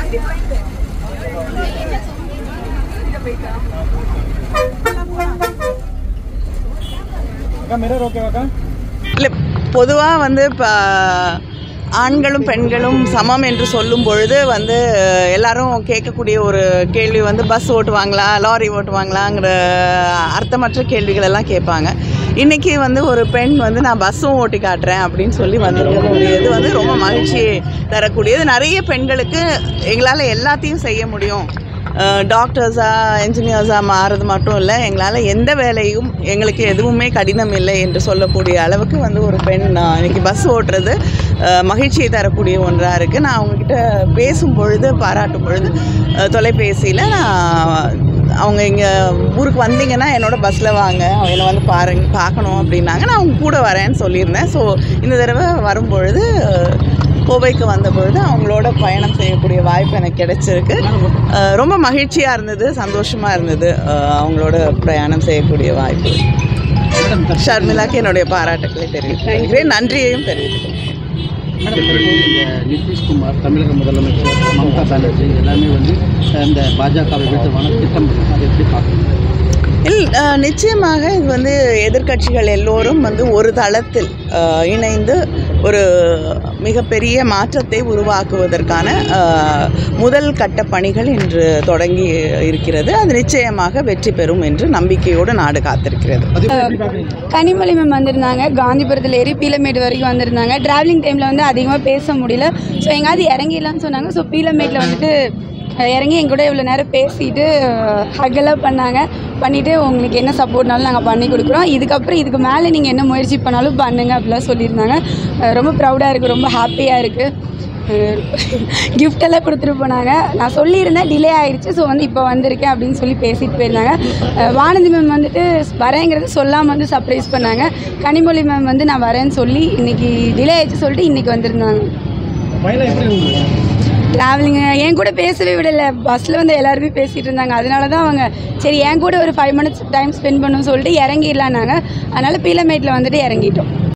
அக்கா மிரர் ஓகேவாக்கா இல்லை பொதுவாக வந்து இப்போ ஆண்களும் பெண்களும் சமம் என்று சொல்லும் பொழுது வந்து எல்லாரும் கேட்கக்கூடிய ஒரு கேள்வி வந்து பஸ் ஓட்டுவாங்களா லாரி ஓட்டுவாங்களாங்கிற அர்த்தமற்ற கேள்விகள் எல்லாம் கேட்பாங்க இன்றைக்கி வந்து ஒரு பெண் வந்து நான் பஸ்ஸும் ஓட்டி காட்டுறேன் அப்படின்னு சொல்லி வந்திருக்கக்கூடியது வந்து ரொம்ப மகிழ்ச்சி தரக்கூடியது நிறைய பெண்களுக்கு எங்களால் எல்லாத்தையும் செய்ய முடியும் டாக்டர்ஸாக என்ஜினியர்ஸாக மாறுறது மட்டும் இல்லை எங்களால் எந்த வேலையும் எங்களுக்கு எதுவுமே கடினம் இல்லை என்று சொல்லக்கூடிய அளவுக்கு வந்து ஒரு பெண் நான் இன்னைக்கு பஸ் ஓட்டுறது அஹ், மகிழ்ச்சியை தரக்கூடிய ஒன்றாக இருக்குது நான் அவங்கக்கிட்ட பேசும் பொழுது பாராட்டும் பொழுது அஹ், தொலைபேசியில் நான் அவங்க இங்கே ஊருக்கு வந்தீங்கன்னா என்னோட பஸ்ஸில் வாங்க என்னை வந்து பாருங்க பார்க்கணும் அப்படின்னாங்க நான் அவங்க கூட வரேன்னு சொல்லியிருந்தேன் ஸோ இந்த தடவை வரும்பொழுது கோவைக்கு வந்த பொழுது அவங்களோட பயணம் செய்யக்கூடிய வாய்ப்பு எனக்கு கிடைச்சிருக்கு அஹ் ரொம்ப மகிழ்ச்சியாக இருந்தது சந்தோஷமாக இருந்தது அஹ் அவங்களோட பிரயாணம் செய்யக்கூடிய வாய்ப்பு ஷர்மிளாக்கு என்னுடைய பாராட்டுக்களை தெரிவித்துக்கிறேன் நன்றியையும் தெரிவித்துக்கிறேன் மேடம் இப்போ இந்த நிதிஷ்குமார் தமிழக முதலமைச்சர் மம்தா பானர்ஜி எல்லாமே வந்து இந்த பாஜகவை விடுத்தவான திட்டம் அதை எப்படி பார்க்கணும் இல் அஹ், நிச்சயமாக இது வந்து எதிர்க்கட்சிகள் எல்லோரும் வந்து ஒரு தளத்தில் அஹ், இணைந்து ஒரு மிகப்பெரிய மாற்றத்தை உருவாக்குவதற்கான அஹ், முதல் கட்ட பணிகள் இன்று தொடங்கி இருக்கிறது அது நிச்சயமாக வெற்றி பெறும் என்று நம்பிக்கையோடு நாடு காத்திருக்கிறது கனிமொழி மேம் வந்திருந்தாங்க காந்திபுரத்தில் ஏறி பீலமேட் வரைக்கும் வந்திருந்தாங்க ட்ராவலிங் டைமில் வந்து அதிகமாக பேச முடியல ஸோ எங்காவது இறங்கிடலாம்னு சொன்னாங்க ஸோ பீலமேட்டில் வந்துட்டு அஹ், இறங்கி எங்க கூட இவ்வளோ நேரம் பேசிட்டு ஹக்கெல்லாம் பண்ணாங்க பண்ணிவிட்டு உங்களுக்கு என்ன சப்போர்ட்னாலும் நாங்கள் பண்ணி கொடுக்குறோம் இதுக்கப்புறம் இதுக்கு மேலே நீங்கள் என்ன முயற்சி பண்ணாலும் பண்ணுங்க அப்படிலாம் சொல்லியிருந்தாங்க அஹ், ரொம்ப ப்ரௌடாக இருக்குது ரொம்ப ஹாப்பியாக இருக்குது gift எல்லாம் கொடுத்துட்டு போனாங்க நான் சொல்லியிருந்தேன் டிலே ஆயிடுச்சு ஸோ வந்து இப்போ வந்திருக்கேன் அப்படின்னு சொல்லி பேசிட்டு போயிருந்தாங்க அஹ் வானதி மேம் வந்துட்டு வரேங்கிறது சொல்லாமல் வந்து சர்ப்ரைஸ் பண்ணாங்க கனிமொழி மேம் வந்து நான் வரேன்னு சொல்லி இன்னைக்கு டிலே ஆயிடுச்சு சொல்லிட்டு இன்னைக்கு வந்திருந்தாங்க பயணம் எப்படி இருந்தது ட்ராவலிங் என் கூட பேசவே விடல பஸ்ஸில் வந்து எல்லாருமே பேசிகிட்டு இருந்தாங்க அதனால தான் அவங்க சரி என் கூட ஒரு ஃபைவ் மினிட்ஸ் டைம் ஸ்பெண்ட் பண்ணணும்னு சொல்லிட்டு இறங்கிடலான்னாங்க அதனால் பீலமேட்டில் வந்துட்டு இறங்கிட்டோம்